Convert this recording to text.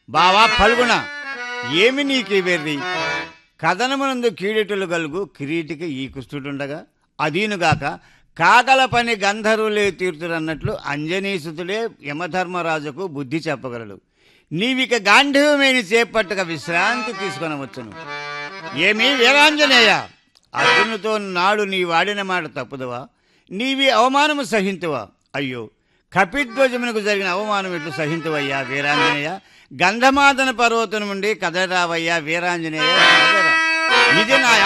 బావా ఫల్గుణ ఏమి నీకు వెర్రి కథనమునందు కీడెటులు గలుగు కిరీటికి ఈ కుస్తుడుండగా అదీనుగాక కాకల పని గంధర్వులే తీర్చురన్నట్లు అంజనీసుతుడే యమధర్మరాజుకు బుద్ధి చెప్పగలడు నీవిక గాంధీవమేని చేపట్టక విశ్రాంతి తీసుకొనవచ్చును ఏమి వీరాంజనేయ అర్జునుతో నాడు నీ వాడిన మాట తప్పుదవా నీవి అవమానము సహింతువా అయ్యో కపిధ్వజమునకు జరిగిన అవమానం ఎట్లు సహింతువయ్యా వీరాంజనేయ గంధమాదన పర్వతం నుండి కదరావయ్యా వీరాంజనేయ కదరా. ఇది నా